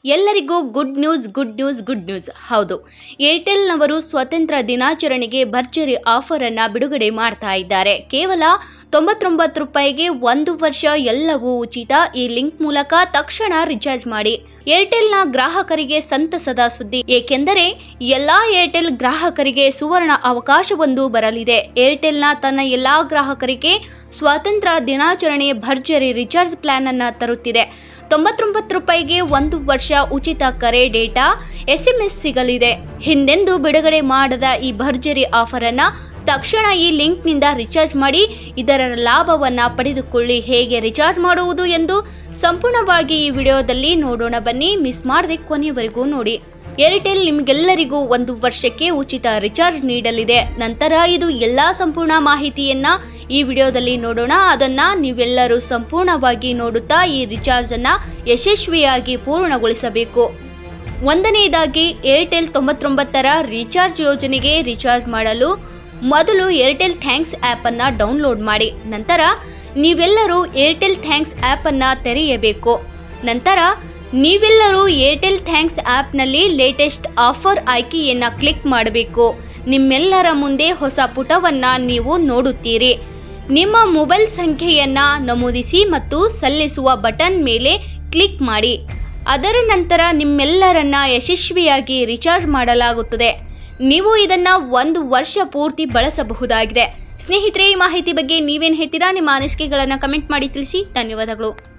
ಎಲ್ಲರಿಗೂ good news good news good news ಹೌದು ಏರ್ಟೆಲ್ನವರು ಸ್ವಾತಂತ್ರ್ಯ ದಿನಾಚರಣೆಗೆ ಭರ್ಜರಿ ಆಫರ್ ಅನ್ನ ಬಿಡುಗಡೆ ಮಾಡ್ತಾ ಇದ್ದಾರೆ ಕೇವಲ ತೊಂಬತ್ತೊಂಬತ್ತು ರೂಪಾಯಿಗೆ ಒಂದು ವರ್ಷ ಎಲ್ಲವೂ ಉಚಿತ ಈ ಲಿಂಕ್ ಮೂಲಕ ತಕ್ಷಣ ರಿಚಾರ್ಜ್ ಮಾಡಿ ಏರ್ಟೆಲ್ನ ಗ್ರಾಹಕರಿಗೆ ಸಂತಸದ ಸುದ್ದಿ ಏಕೆಂದರೆ ಎಲ್ಲಾ ಏರ್ಟೆಲ್ ಗ್ರಾಹಕರಿಗೆ ಸುವರ್ಣ ಅವಕಾಶವೊಂದು ಬರಲಿದೆ ಏರ್ಟೆಲ್ನ ತನ್ನ ಎಲ್ಲಾ ಗ್ರಾಹಕರಿಗೆ ಸ್ವಾತಂತ್ರ್ಯ ದಿನಾಚರಣೆ ಭರ್ಜರಿ ರಿಚಾರ್ಜ್ ಪ್ಲಾನ್ ಅನ್ನ ತರುತ್ತಿದೆ ತೊಂಬತ್ತೊಂಬತ್ತು ರೂಪಾಯಿಗೆ ಒಂದು ವರ್ಷ ಉಚಿತ ಕರೆ ಡೇಟಾ ಎಸ್ಎಂಎಸ್ ಸಿಗಲಿದೆ ಹಿಂದೆಂದೂ ಬಿಡುಗಡೆ ಮಾಡದ ಈ ಭರ್ಜರಿ ಆಫರ್ ಅನ್ನ ತಕ್ಷಣ ಈ ಲಿಂಕ್ನಿಂದ ರಿಚಾರ್ಜ್ ಮಾಡಿ ಇದರ ಲಾಭವನ್ನ ಪಡೆದುಕೊಳ್ಳಿ ಹೇಗೆ ರಿಚಾರ್ಜ್ ಮಾಡುವುದು ಎಂದು ಸಂಪೂರ್ಣವಾಗಿ ಈ ವಿಡಿಯೋದಲ್ಲಿ ನೋಡೋಣ ಬನ್ನಿ ಮಿಸ್ ಮಾಡದೆ ಕೊನೆಯವರೆಗೂ ನೋಡಿ ಏರ್ಟೆಲ್ ನಿಮಗೆಲ್ಲರಿಗೂ ಒಂದು ವರ್ಷಕ್ಕೆ ಉಚಿತ ರಿಚಾರ್ಜ್ ನೀಡಲಿದೆ ನಂತರ ಇದು ಎಲ್ಲಾ ಸಂಪೂರ್ಣ ಮಾಹಿತಿಯನ್ನ ಈ ವಿಡಿಯೋದಲ್ಲಿ ನೋಡೋಣ ಅದನ್ನ ನೀವೆಲ್ಲರೂ ಸಂಪೂರ್ಣವಾಗಿ ನೋಡುತ್ತಾ ಈ ರಿಚಾರ್ಜ್ ಅನ್ನ ಯಶಸ್ವಿಯಾಗಿ ಪೂರ್ಣಗೊಳಿಸಬೇಕು ಒಂದನೆಯದಾಗಿ ಏರ್ಟೆಲ್ ತೊಂಬತ್ತೊಂಬತ್ತರ ರೀಚಾರ್ಜ್ ಯೋಜನೆಗೆ ರಿಚಾರ್ಜ್ ಮಾಡಲು ಮೊದಲು ಏರ್ಟೆಲ್ ಥ್ಯಾಂಕ್ಸ್ ಆ್ಯಪ್ ಅನ್ನ ಡೌನ್ಲೋಡ್ ಮಾಡಿ ನಂತರ ನೀವೆಲ್ಲರೂ ಏರ್ಟೆಲ್ ಥ್ಯಾಂಕ್ಸ್ ಆ್ಯಪ್ ಅನ್ನ ತೆರೆಯಬೇಕು ನಂತರ ನೀವೆಲ್ಲರೂ ಏರ್ಟೆಲ್ ಥ್ಯಾಂಕ್ಸ್ ಆ್ಯಪ್ನಲ್ಲಿ ಲೇಟೆಸ್ಟ್ ಆಫರ್ ಆಯ್ಕೆಯನ್ನ ಕ್ಲಿಕ್ ಮಾಡಬೇಕು ನಿಮ್ಮೆಲ್ಲರ ಮುಂದೆ ಹೊಸ ಪುಟವನ್ನ ನೀವು ನೋಡುತ್ತೀರಿ ನಿಮ್ಮ ಮೊಬೈಲ್ ಸಂಖ್ಯೆಯನ್ನ ನಮೂದಿಸಿ ಮತ್ತು ಸಲ್ಲಿಸುವ ಬಟನ್ ಮೇಲೆ ಕ್ಲಿಕ್ ಮಾಡಿ ಅದರ ನಂತರ ನಿಮ್ಮೆಲ್ಲರನ್ನ ಯಶಸ್ವಿಯಾಗಿ ರಿಚಾರ್ಜ್ ಮಾಡಲಾಗುತ್ತದೆ ನೀವು ಇದನ್ನ ಒಂದು ವರ್ಷ ಪೂರ್ತಿ ಬಳಸಬಹುದಾಗಿದೆ ಸ್ನೇಹಿತರೆ ಈ ಮಾಹಿತಿ ಬಗ್ಗೆ ನೀವೇನು ಹೇಳ್ತೀರಾ ನಿಮ್ಮ ಅನಿಸಿಕೆಗಳನ್ನು ಕಮೆಂಟ್ ಮಾಡಿ ತಿಳಿಸಿ ಧನ್ಯವಾದಗಳು